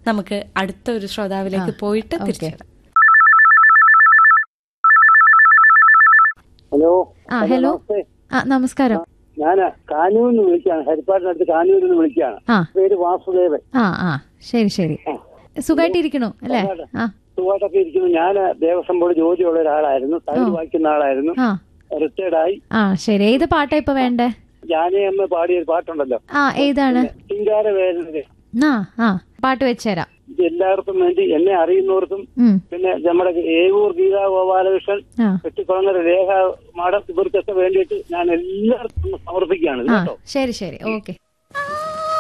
നമുക്ക് അടുത്ത ഒരു ശ്രോതാവിലേക്ക് പോയിട്ട് തിരിച്ചു വരാം. ഹലോ ആ ഹലോ നമസ്തേ ആ നമസ്കാരം ഞാൻ കാനൂരിൽ നിന്ന് വിളിക്കുകയാണ് ഹരിപ്പാടിനടുത്ത് കാനൂരിൽ നിന്ന് വിളിക്കുകയാണ് ആ പേര് വാസുദേവൻ ആ ആ ശരി ശരി സുഖമായിട്ടിരിക്കണു അല്ലേ ആ സുഖമായിട്ടൊക്കെ ഇരിക്കുന്നു ഞാൻ ദേവസ്വം ബോർഡ് ജോലിയുള്ള ഒരാളായിരുന്നു തകഴ് വായിക്കുന്ന ആളായിരുന്നു ആ റിട്ടയർഡായി ആ ശരി ഏത് പാട്ടാ ഇപ്പൊ വേണ്ടേ ജാനേ അമ്മ പാടിയ ഒരു പാട്ടുണ്ടല്ലോ ആ ഏതാണ് ചിങ്കാര വേദന ആ ആ പാട്ട് വെച്ചുതരാം ഇത് എല്ലാവർക്കും വേണ്ടി എന്നെ അറിയുന്നവർക്കും ഉം പിന്നെ നമ്മുടെ ഏവൂർ ഗീതാ ഗോപാലകൃഷ്ണൻ ആ വെട്ടിക്കുളങ്ങര രേഖ മാഡം ഇവർക്കൊക്കെ വേണ്ടിയിട്ട് ഞാൻ എല്ലാവർക്കും സമർപ്പിക്കുകയാണ് ഇത് ആ കേട്ടോ ശരി ശരി ഓക്കെ